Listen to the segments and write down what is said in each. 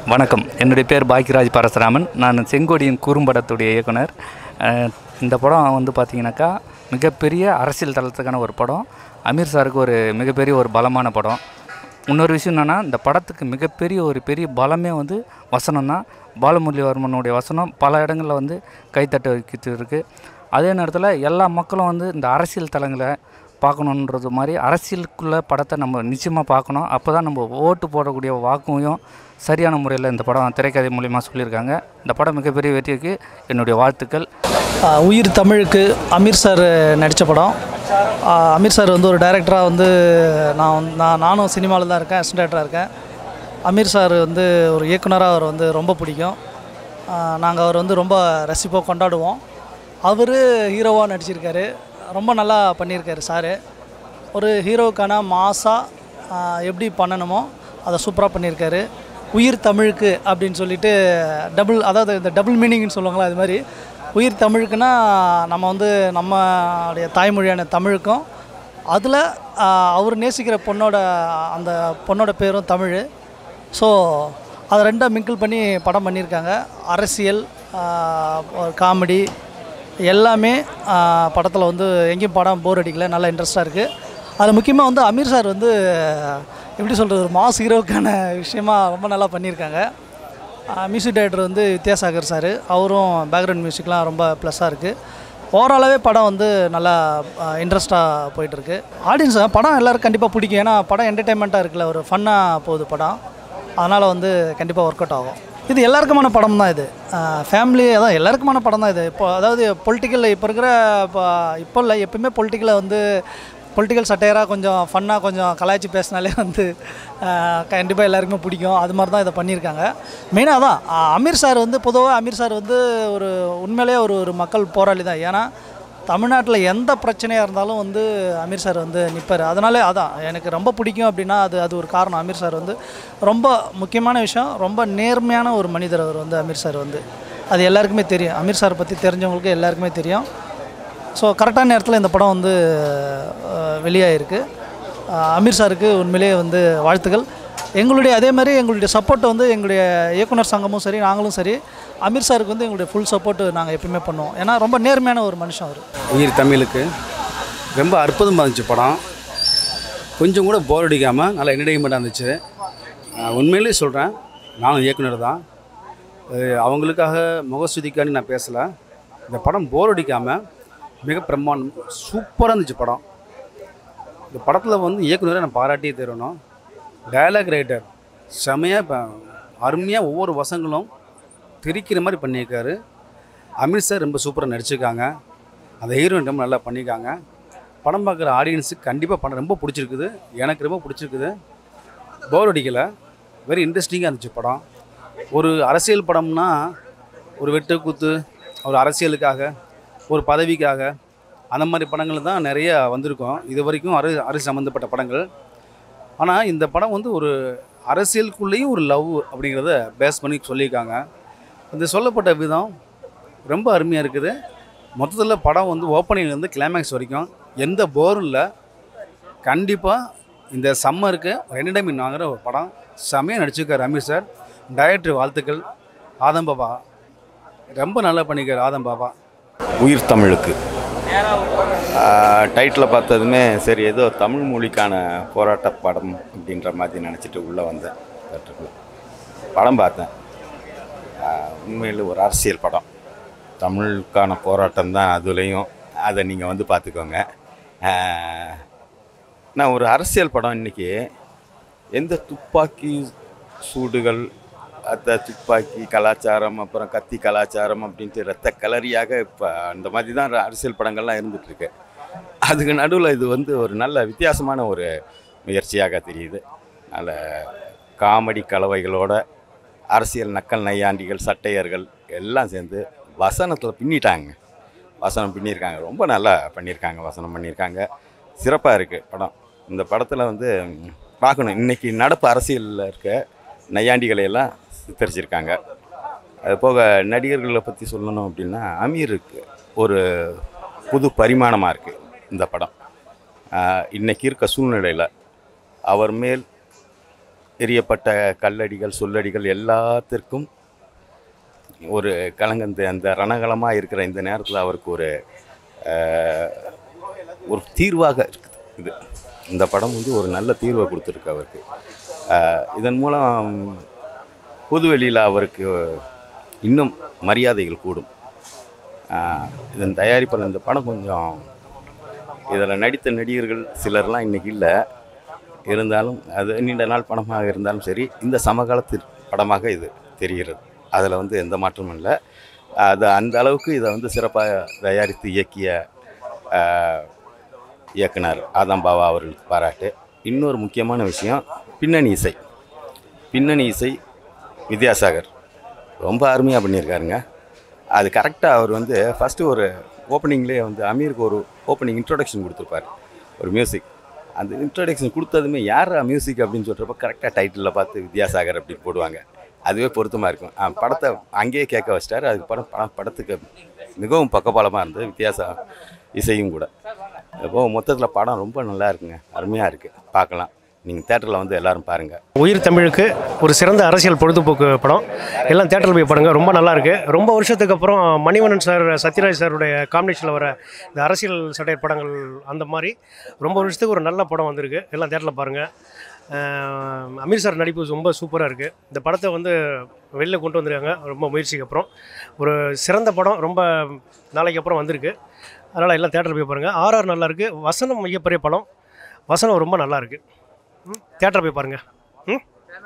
வணக்கம் என்னுடைய பேர் பாக்கியராஜ் பரசுராமன் நான் செங்கோடியின் குறும்படத்துடைய இயக்குனர் அஹ், இந்த படம் வந்து பார்த்திங்கனாக்கா மிகப்பெரிய அரசியல் தளத்துக்கான ஒரு படம் அமீர் சாருக்கு ஒரு மிகப்பெரிய ஒரு பலமான படம் இன்னொரு விஷயம் என்னென்னா இந்த படத்துக்கு மிகப்பெரிய ஒரு பெரிய பலமே வந்து வசனம் தான் பாலமுரளிவர்மனுடைய வசனம் பல இடங்களில் வந்து கைத்தட்ட வைக்கிட்டு இருக்குது அதே நேரத்தில் எல்லா மக்களும் வந்து இந்த அரசியல் தளங்களை பார்க்கணுன்றது மாதிரி அரசியலுக்குள்ள படத்தை நம்ம நிச்சயமாக பார்க்கணும் அப்போ தான் நம்ம ஓட்டு போடக்கூடிய வாக்கையும் சரியான முறையில் இந்த படம் திரைக்கதை மூலிமா சொல்லியிருக்காங்க இந்த படம் மிகப்பெரிய வெற்றிக்கு என்னுடைய வாழ்த்துக்கள் ஆஹ் உயிர் தமிழுக்கு அமீர் சார் நடித்த படம் ஆஹ் அமீர் சார் வந்து ஒரு டைரக்டராக வந்து நான் வந்து- நான் நானும் சினிமாவில் தான் இருக்கேன் அசிஸ்டன்ட் டேரக்டராக இருக்கேன் அமீர் சார் வந்து ஒரு இயக்குனராக அவர் வந்து ரொம்ப பிடிக்கும் நாங்கள் அவர் வந்து ரொம்ப ரசிப்போம் கொண்டாடுவோம் அவர் ஹீரோவாக நடிச்சிருக்காரு ரொம்ப நல்லா பண்ணியிருக்காரு சார் ஒரு ஹீரோவுக்கான மாசாக எப்படி பண்ணணுமோ அதை சூப்பராக பண்ணியிருக்காரு உயிர் தமிழுக்கு அப்படின்னு சொல்லிட்டு டபுள் அதாவது இந்த டபுள் மீனிங்னு சொல்லுவாங்களா அது மாதிரி உயிர் தமிழுக்குன்னா நம்ம வந்து நம்மளுடைய தாய்மொழியான தமிழுக்கும் அதில் அவர் நேசிக்கிற பொண்ணோட அந்த பொண்ணோட பேரும் தமிழ் ஸோ அதை ரெண்டை மிங்கிள் பண்ணி படம் பண்ணியிருக்காங்க அரசியல் காமெடி எல்லாமே படத்தில் வந்து எங்கேயும் படம் போர் அடிக்கல நல்லா இன்ட்ரெஸ்ட்டாக இருக்குது அதில் முக்கியமாக வந்து அமீர் சார் வந்து எப்படி சொல்கிறது ஒரு மாஸ் ஹீரோவுக்கான விஷயமா ரொம்ப நல்லா பண்ணியிருக்காங்க மியூசிக் டைரக்டர் வந்து வித்யாசாகர் சார் அவரும் பேக்ரவுண்ட் மியூசிக்லாம் ரொம்ப ப்ளஸ்ஸாக இருக்குது ஓவராலாகவே படம் வந்து நல்லா இன்ட்ரெஸ்ட்டாக போயிட்டுருக்கு ஆடியன்ஸ் படம் எல்லாருக்கும் கண்டிப்பாக பிடிக்கும் ஏன்னா படம் என்டர்டெயின்மெண்ட்டாக இருக்குல்ல ஒரு ஃபன்னாக போகுது படம் அதனால் வந்து கண்டிப்பாக ஒர்க் அவுட் ஆகும் இது எல்லாருக்குமான படம் தான் இது ஃபேமிலி அதான் எல்லாருக்குமான படம் தான் இது இப்போ அதாவது பொலிட்டிக்கல் இப்போ இருக்கிற இப்போ இப்போ இல்லை எப்பவுமே பொலிட்டிக்கலை வந்து பொலிட்டிக்கல் சட்டையராக கொஞ்சம் ஃபன்னாக கொஞ்சம் கலாய்ச்சி பேசினாலே வந்து கண்டிப்பாக எல்லாருக்குமே பிடிக்கும் அது மாதிரி தான் இதை பண்ணியிருக்காங்க மெயினாக தான் ஆஹ் அமீர் சார் வந்து பொதுவாக அமீர் சார் வந்து ஒரு உண்மையிலேயே ஒரு ஒரு மக்கள் போராளி தான் ஏன்னா தமிழ்நாட்டில் எந்த பிரச்சனையாக இருந்தாலும் வந்து அமீர் சார் வந்து நிற்பார் அதனாலே அதான் எனக்கு ரொம்ப பிடிக்கும் அப்படின்னா அது அது ஒரு காரணம் அமீர் சார் வந்து ரொம்ப முக்கியமான விஷயம் ரொம்ப நேர்மையான ஒரு மனிதர் அவர் வந்து அமீர் சார் வந்து அது எல்லாருக்குமே தெரியும் அமீர் சார் பற்றி தெரிஞ்சவங்களுக்கு எல்லாருக்குமே தெரியும் ஸோ கரெக்டான நேரத்தில் இந்த படம் வந்து அஹ், வெளியாகிருக்கு அஹ், அமீர் சாருக்கு உண்மையிலேயே வந்து வாழ்த்துக்கள் எங்களுடைய அதே மாதிரி எங்களுடைய சப்போர்ட் வந்து எங்களுடைய இயக்குனர் சங்கமும் சரி நாங்களும் சரி அமீர் சாருக்கு வந்து எங்களுடைய ஃபுல் சப்போர்ட் நாங்கள் எப்பயுமே பண்ணுவோம் ஏன்னா ரொம்ப நேர்மையான ஒரு மனுஷன் அவர் உயிர் தமிழுக்கு ரொம்ப அற்புதமாக இருந்துச்சு படம் கொஞ்சம் கூட போர் அடிக்காமல் நல்லா என்டர்டெயின்மெண்ட்டாக இருந்துச்சு அஹ் உண்மையிலேயே சொல்கிறேன் நானும் இயக்குனர் தான் அஹ் அவங்களுக்காக முகஸ்துதிக்காண்டி நான் பேசலை இந்த படம் போர் அடிக்காமல் மிக பிரம்மாண்டம் சூப்பராக இருந்துச்சு படம் இந்த படத்தில் வந்து இயக்குனரை நான் பாராட்டியே தரணும் டயலாக் ரைட்டர் செமையாக இப்போ அருமையாக ஒவ்வொரு வசங்களும் தெரிக்கிற மாதிரி பண்ணியிருக்காரு அமீர் சார் ரொம்ப சூப்பராக நடிச்சிருக்காங்க அந்த ஹீரோயின் ரொம்ப நல்லா பண்ணியிருக்காங்க படம் பார்க்குற ஆடியன்ஸுக்கு கண்டிப்பாக படம் ரொம்ப பிடிச்சிருக்குது எனக்கு ரொம்ப பிடிச்சிருக்குது போர் அடிக்கலை வெரி இன்ட்ரெஸ்டிங்காக இருந்துச்சு படம் ஒரு அரசியல் படம்னா ஒரு வெட்டு குத்து ஒரு அரசியலுக்காக ஒரு பதவிக்காக அந்த மாதிரி படங்கள் தான் நிறைய வந்திருக்கும் இது வரைக்கும் அரு அரசு சம்மந்தப்பட்ட படங்கள் ஆனால் இந்த படம் வந்து ஒரு அரசியலுக்குள்ளேயும் ஒரு லவ் அப்படிங்கிறத பேஸ் பண்ணி சொல்லியிருக்காங்க இந்த சொல்லப்பட்ட விதம் ரொம்ப அருமையாக இருக்குது மொத்தத்தில் படம் வந்து ஓப்பனிங்லேருந்து கிளைமேக்ஸ் வரைக்கும் எந்த போரும் இல்லை கண்டிப்பாக இந்த சம்மருக்கு என்டர்டைன்மெண்ட் வாங்குற ஒரு படம் செம்மையாக நடிச்சிருக்கார் அமீர் சார் டைரக்டர் வாழ்த்துக்கள் ஆதம் பாபா ரொம்ப நல்லா பண்ணியிருக்கார் ஆதம் பாபா உயிர் தமிழுக்கு டைட்டில் பார்த்ததுமே சரி ஏதோ தமிழ் மொழிக்கான போராட்ட படம் அப்படின்ற மாதிரி நினச்சிட்டு உள்ளே வந்தேன் தேட்டருக்குள்ள படம் பார்த்தேன் ஆஹ் உண்மையில் ஒரு அரசியல் படம் தமிழுக்கான போராட்டம் தான் அதுலேயும் அதை நீங்கள் வந்து பார்த்துக்கோங்க ஆஹ் நான் ஒரு அரசியல் படம் இன்றைக்கி எந்த துப்பாக்கி சூடுகள் அந்த துப்பாக்கி கலாச்சாரம் அப்புறம் கத்தி கலாச்சாரம் அப்படின்ட்டு ரத்த கலரியாக இப்போ அந்த மாதிரி தான் அரசியல் படங்கள்லாம் இருந்துகிட்ருக்கு அதுக்கு நடுவில் இது வந்து ஒரு நல்ல வித்தியாசமான ஒரு முயற்சியாக தெரியுது நல்ல காமெடி கலவைகளோட அரசியல் நக்கல் நையாண்டிகள் சட்டையர்கள் எல்லாம் சேர்ந்து வசனத்தில் பின்னிட்டாங்க வசனம் பின்னியிருக்காங்க ரொம்ப நல்லா பண்ணியிருக்காங்க வசனம் பண்ணியிருக்காங்க சிறப்பாக இருக்குது படம் இந்த படத்தில் வந்து ம், பார்க்கணும் இன்றைக்கி நடப்பு அரசியலில் இருக்க நையாண்டிகளை எல்லாம் சித்தரிச்சிருக்காங்க அது போக நடிகர்களை பற்றி சொல்லணும் அப்படின்னா அமீருக்கு ஒரு புது பரிமாணமாக இருக்குது இந்த படம் ஆஹ் இன்னைக்கு இருக்க சூழ்நிலையில் அவர் மேல் எரியப்பட்ட கல்லடிகள் சொல்லடிகள் எல்லாத்திற்கும் ஒரு கலங்கந்த அந்த ரணகலமாக இருக்கிற இந்த நேரத்தில் அவருக்கு ஒரு அஹ், ஒரு தீர்வாக இருக்குது இது இந்த படம் வந்து ஒரு நல்ல தீர்வை கொடுத்துருக்கு அவருக்கு அஹ், இதன் மூலம் பொதுவெளியில் அவருக்கு இன்னும் மரியாதைகள் கூடும் அஹ், இதன் தயாரிப்பில் இந்த படம் கொஞ்சம் இதில் நடித்த நடிகர்கள் சிலர்லாம் இன்றைக்கி இல்லை இருந்தாலும் அது நீண்ட நாள் படமாக இருந்தாலும் சரி இந்த சமகாலத்து படமாக இது தெரிகிறது அதில் வந்து எந்த மாற்றமும் இல்லை அது அந்த அளவுக்கு இதை வந்து சிறப்பாக தயாரித்து இயக்கிய ஆஹ், இயக்குனர் ஆதம் பாவா அவர்களுக்கு பாராட்டு இன்னொரு முக்கியமான விஷயம் பின்னணி இசை பின்னணி இசை வித்யாசாகர் ரொம்ப அருமையாக பண்ணியிருக்காருங்க அது கரெக்டாக அவர் வந்து ஃபஸ்ட்டு ஒரு ஓப்பனிங்லேயே வந்து அமீருக்கு ஒரு ஓப்பனிங் இன்ட்ரோடக்ஷன் கொடுத்துருப்பார் ஒரு மியூசிக் அந்த இன்ட்ரோடக்ஷன் கொடுத்ததுமே யார் மியூசிக் அப்படின்னு சொல்கிறப்ப கரெக்டாக டைட்டிலில் பார்த்து வித்யாசாகர் அப்படின்னு போடுவாங்க அதுவே பொருத்தமாக இருக்கும் ஆ, படத்தை அங்கேயே கேட்க வச்சிட்டாரு அதுக்கு படம் படம் படத்துக்கு மிகவும் பக்கபலமாக இருந்தது வித்தியாச இசையும் கூட இப்போ மொத்தத்தில் படம் ரொம்ப நல்லா இருக்குங்க அருமையாக இருக்குது பார்க்கலாம் நீங்கள் தேட்டரில் வந்து எல்லாரும் பாருங்கள் உயிர் தமிழுக்கு ஒரு சிறந்த அரசியல் பொழுதுபோக்கு படம் எல்லாம் தேட்டரில் போய் படங்க ரொம்ப நல்லா இருக்கு ரொம்ப வருஷத்துக்கு அப்புறம் மணிவண்ணன் சார் சத்யராஜ் சாருடைய காம்பினேஷனில் வர இந்த அரசியல் சட்டை படங்கள் அந்த மாதிரி ரொம்ப வருஷத்துக்கு ஒரு நல்ல படம் வந்திருக்கு எல்லாம் தேட்டரில் பாருங்கள் அஹ் அமீர் சார் நடிப்பு ரொம்ப சூப்பராக இருக்குது இந்த படத்தை வந்து வெளில கொண்டு வந்திருக்காங்க ரொம்ப முயற்சிக்கு அப்புறம் ஒரு சிறந்த படம் ரொம்ப நாளைக்கு அப்புறம் வந்திருக்கு அதனால் எல்லாம் தேட்டரில் போய் பாருங்கள் ஆர்ஆர் நல்லா இருக்கு வசனம் மிகப்பெரிய படம் வசனம் ரொம்ப நல்லா இருக்கு ம் தேட்டரில் போய் பாருங்கள் ம்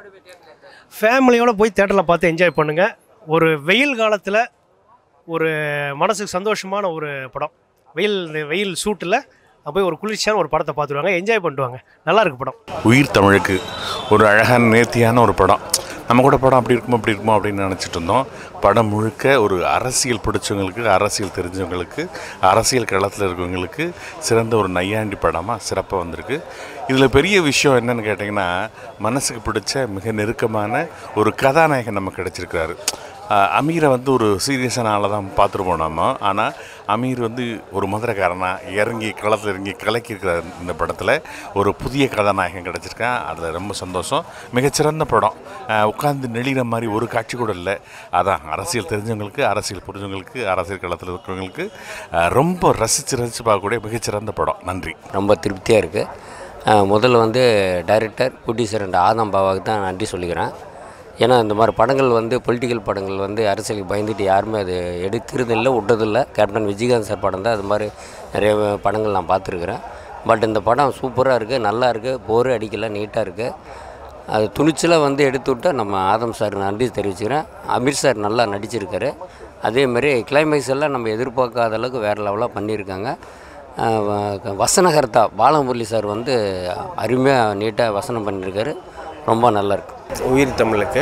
ஃபேமிலியோடு போய் தேட்டரில் பார்த்து என்ஜாய் பண்ணுங்கள் ஒரு வெயில் காலத்தில் ஒரு மனசுக்கு சந்தோஷமான ஒரு படம் வெயில் இந்த வெயில் சூட்டில் போய் ஒரு குளிர்ச்சியான ஒரு படத்தை பார்த்துருவாங்க என்ஜாய் பண்ணுவாங்க நல்லா இருக்கு படம் உயிர் தமிழுக்கு ஒரு அழகான நேர்த்தியான ஒரு படம் நம்ம கூட படம் அப்படி இருக்குமோ அப்படி இருக்குமோ அப்படின்னு நினச்சிட்டு இருந்தோம் படம் முழுக்க ஒரு அரசியல் பிடிச்சவங்களுக்கு அரசியல் தெரிஞ்சவங்களுக்கு அரசியல் களத்தில் இருக்கவங்களுக்கு சிறந்த ஒரு நையாண்டி படமாக சிறப்பாக வந்திருக்கு இதில் பெரிய விஷயம் என்னன்னு கேட்டிங்கன்னா மனசுக்கு பிடிச்ச மிக நெருக்கமான ஒரு கதாநாயகன் நமக்கு கிடச்சிருக்கிறாரு ஆஹ் அமீரை வந்து ஒரு சீரியஸான ஆளை தான் பார்த்துருப்போம் நம்ம ஆனால் அமீர் வந்து ஒரு மதுரைக்காரனா இறங்கி களத்தில் இறங்கி கலக்கியிருக்கிறார் இந்த படத்தில் ஒரு புதிய கதாநாயகன் கிடச்சிருக்கேன் அதில் ரொம்ப சந்தோஷம் மிகச்சிறந்த படம் ஆஹ் உட்கார்ந்து நெளிகிற மாதிரி ஒரு காட்சி கூட இல்லை அதான் அரசியல் தெரிஞ்சவங்களுக்கு அரசியல் புரிஞ்சவங்களுக்கு அரசியல் களத்தில் இருக்கிறவங்களுக்கு ஆஹ் ரொம்ப ரசித்து ரசித்து பார்க்கக்கூடிய மிகச்சிறந்த படம் நன்றி ரொம்ப திருப்தியாக இருக்குது முதல்ல வந்து டைரக்டர் ப்ரொடியூசர் அண்ட் ஆதம் பாபாவுக்கு தான் நன்றி சொல்லிக்கிறேன் ஏன்னா இந்த மாதிரி படங்கள் வந்து பொலிட்டிக்கல் படங்கள் வந்து அரசியலுக்கு பயந்துட்டு யாருமே அது எடுக்கிறதில்ல விட்டதில்ல கேப்டன் விஜயகாந்த் சார் படம் தான் அது மாதிரி நிறைய படங்கள் நான் பார்த்துருக்குறேன் பட் இந்த படம் சூப்பராக இருக்குது நல்லா இருக்குது போர் அடிக்கல நீட்டாக இருக்குது அது துணிச்சலாக வந்து எடுத்து விட்டா நம்ம ஆதம் சார் நன்றி தெரிவிச்சுக்கிறேன் அமீர் சார் நல்லா நடிச்சிருக்காரு அதேமாரி கிளைமேக்ஸ் எல்லாம் நம்ம எதிர்பார்க்காத அளவுக்கு வேறு லெவலாக பண்ணியிருக்காங்க அஹ் வ- வசனகர்த்தா பாலமுரளி சார் வந்து அருமையாக நீட்டாக வசனம் பண்ணியிருக்காரு ரொம்ப நல்லா இருக்கு உயிர் தமிழுக்கு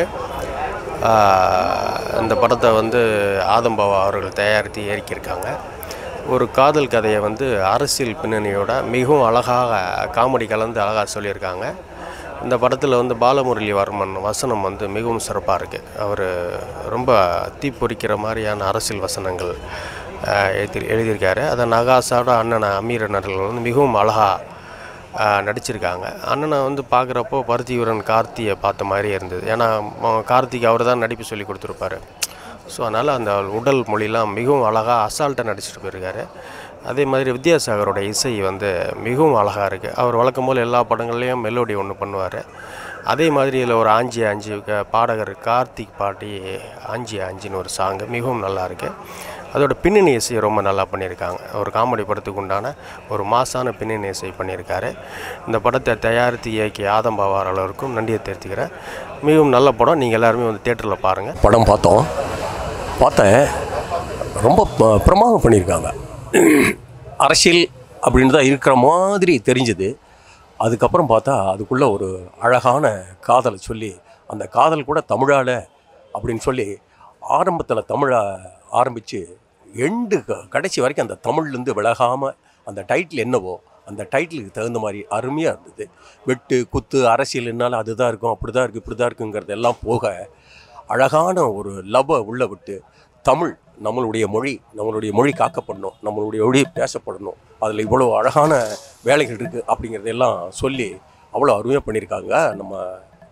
ஆஹ், இந்த படத்தை வந்து ஆதம்பாவா அவர்கள் தயாரித்து இயக்கியிருக்காங்க ஒரு காதல் கதையை வந்து அரசியல் பின்னணியோட மிகவும் அழகாக காமெடி கலந்து அழகாக சொல்லியிருக்காங்க இந்த படத்தில் வந்து பாலமுரளி வர்மன் வசனம் வந்து மிகவும் சிறப்பாக இருக்குது அவர் ரொம்ப தீப்பொறிக்கிற மாதிரியான அரசியல் வசனங்கள் ஆஹ், எழுதி எழுதியிருக்காரு அதை நகாஸோட அண்ணன் அமீரனர்கள் வந்து மிகவும் அழகாக ஆஹ் நடிச்சிருக்காங்க அண்ணனை வந்து பார்க்குறப்போ பருத்திவீரன் கார்த்தியை பார்த்த மாதிரி இருந்தது ஏன்னா ம- கார்த்திக் அவர் தான் நடிப்பு சொல்லி கொடுத்துருப்பாரு ஸோ அதனால் அந்த உடல் மொழிலாம் மிகவும் அழகாக அசால்ட்டாக நடிச்சிட்டு போயிருக்காரு அதே மாதிரி வித்யாசாகரோட இசை வந்து மிகவும் அழகாக இருக்குது அவர் வழக்கம் போல் எல்லா படங்கள்லேயும் மெலோடி ஒன்று பண்ணுவார் அதே மாதிரி இதில் ஒரு ஆஞ்சி ஆஞ்சி க- பாடகர் கார்த்திக் பாட்டி ஆஞ்சி ஆஞ்சின்னு ஒரு சாங்கு மிகவும் நல்லா இருக்கு அதோட பின்னணி இசையை ரொம்ப நல்லா பண்ணியிருக்காங்க ஒரு காமெடி படத்துக்கு உண்டான ஒரு மாசான பின்னணி இசை பண்ணியிருக்காரு இந்த படத்தை தயாரித்து இயக்கிய ஆதம் பாவார் அளவிற்கும் நன்றியை தெரிவித்துக்கிறேன் மிகவும் நல்ல படம் நீங்கள் எல்லாருமே வந்து தேட்டரில் பாருங்கள் படம் பார்த்தோம் பார்த்தேன் ரொம்ப ப- பிரமாதம் பண்ணியிருக்காங்க அரசியல் அப்படின்னு தான் இருக்கிற மாதிரி தெரிஞ்சுது அதுக்கப்புறம் பார்த்தா அதுக்குள்ளே ஒரு அழகான காதலை சொல்லி அந்த காதல் கூட தமிழால அப்படின்னு சொல்லி ஆரம்பத்தில் தமிழை ஆரம்பித்து எண்டு க- கடைசி வரைக்கும் அந்த தமிழ்லேருந்து விலகாமல் அந்த டைட்டில் என்னவோ அந்த டைட்டிலுக்கு தகுந்த மாதிரி அருமையாக இருந்தது வெட்டு குத்து அரசியல்னால அதுதான் இருக்கும் அப்படி தான் இருக்குது இப்படி தான் இருக்குங்கிறது எல்லாம் போக அழகான ஒரு லவ்வை உள்ளே விட்டு தமிழ் நம்மளுடைய மொழி நம்மளுடைய மொழி காக்கப்படணும் நம்மளுடைய மொழி பேசப்படணும் அதில் இவ்வளோ அழகான வேலைகள் இருக்குது அப்படிங்கிறதெல்லாம் சொல்லி அவ்வளோ அருமையாக பண்ணியிருக்காங்க நம்ம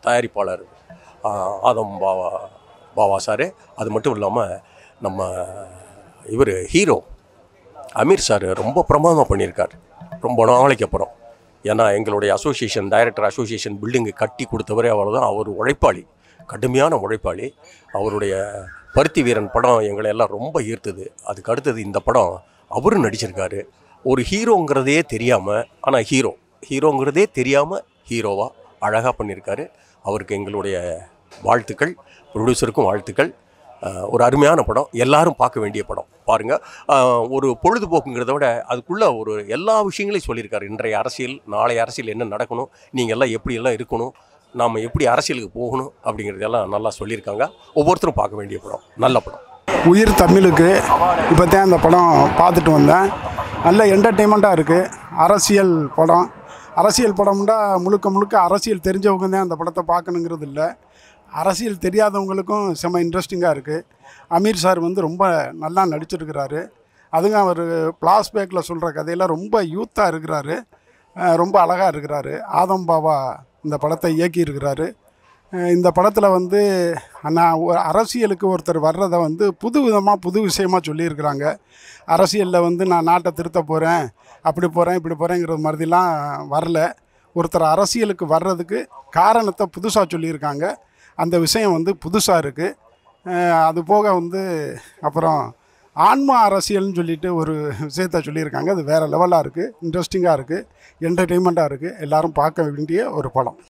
தயாரிப்பாளர் ஆஹ், ஆதம் பாவா பாவா சார் அது மட்டும் இல்லாமல் நம்ம இவர் ஹீரோ அமீர் சார் ரொம்ப பிரமாதமாக பண்ணியிருக்கார் ரொம்ப நாளைக்கு அப்புறம் ஏன்னா எங்களுடைய அசோசியேஷன் டைரக்டர் அசோசியேஷன் பில்டிங்கு கட்டி கொடுத்தவரே அவர் தான் அவர் உழைப்பாளி கடுமையான உழைப்பாளி அவருடைய பருத்தி வீரன் படம் எங்களை எல்லாம் ரொம்ப ஈர்த்தது அதுக்கு அடுத்தது இந்த படம் அவரும் நடிச்சிருக்காரு ஒரு ஹீரோங்கிறதே தெரியாமல் ஆனால் ஹீரோ ஹீரோங்கிறதே தெரியாமல் ஹீரோவாக அழகாக பண்ணியிருக்காரு அவருக்கு எங்களுடைய வாழ்த்துக்கள் ப்ரொடியூசருக்கும் வாழ்த்துக்கள் அஹ், ஒரு அருமையான படம் எல்லாரும் பார்க்க வேண்டிய படம் பாருங்கள் ஒரு பொழுதுபோக்குங்கிறத விட அதுக்குள்ளே ஒரு எல்லா விஷயங்களையும் சொல்லியிருக்காரு இன்றைய அரசியல் நாளை அரசியல் என்ன நடக்கணும் நீங்கள் எல்லாம் எப்படி எல்லாம் இருக்கணும் நாம் எப்படி அரசியலுக்கு போகணும் அப்படிங்கிறதெல்லாம் நல்லா சொல்லியிருக்காங்க ஒவ்வொருத்தரும் பார்க்க வேண்டிய படம் நல்ல படம் உயிர் தமிழுக்கு இப்போ தான் அந்த படம் பார்த்துட்டு வந்தேன் நல்ல என்டர்டெயின்மெண்ட்டாக இருக்குது அரசியல் படம் அரசியல் படம்னா முழுக்க முழுக்க அரசியல் தெரிஞ்சவங்க தான் அந்த படத்தை பார்க்கணுங்கிறது இல்லை அரசியல் தெரியாதவங்களுக்கும் செம்ம இன்ட்ரெஸ்டிங்காக இருக்குது அமீர் சார் வந்து ரொம்ப நல்லா நடிச்சிருக்கிறாரு அதுங்க அவர் பிளாஸ்பேக்கில் சொல்கிற கதையெல்லாம் ரொம்ப யூத்தாக இருக்கிறாரு அஹ் ரொம்ப அழகாக இருக்கிறாரு ஆதம் பாபா இந்த படத்தை இயக்கியிருக்கிறாரு அஹ் இந்த படத்தில் வந்து நான் ஒரு அரசியலுக்கு ஒருத்தர் வர்றதை வந்து புது விதமாக புது விஷயமா சொல்லியிருக்கிறாங்க அரசியலில் வந்து நான் நாட்டை திருத்த போகிறேன் அப்படி போகிறேன் இப்படி போகிறேங்கிற மாதிரிலாம் வரல ஒருத்தர் அரசியலுக்கு வர்றதுக்கு காரணத்தை புதுசாக சொல்லியிருக்காங்க அந்த விஷயம் வந்து புதுசாக இருக்குது அது போக வந்து அப்புறம் ஆன்மா அரசியல்னு சொல்லிட்டு ஒரு விஷயத்த சொல்லியிருக்காங்க அது வேறு லெவலாக இருக்குது இன்ட்ரெஸ்டிங்காக இருக்குது என்டர்டெயின்மெண்ட்டாக இருக்குது எல்லாரும் பார்க்க வேண்டிய ஒரு படம்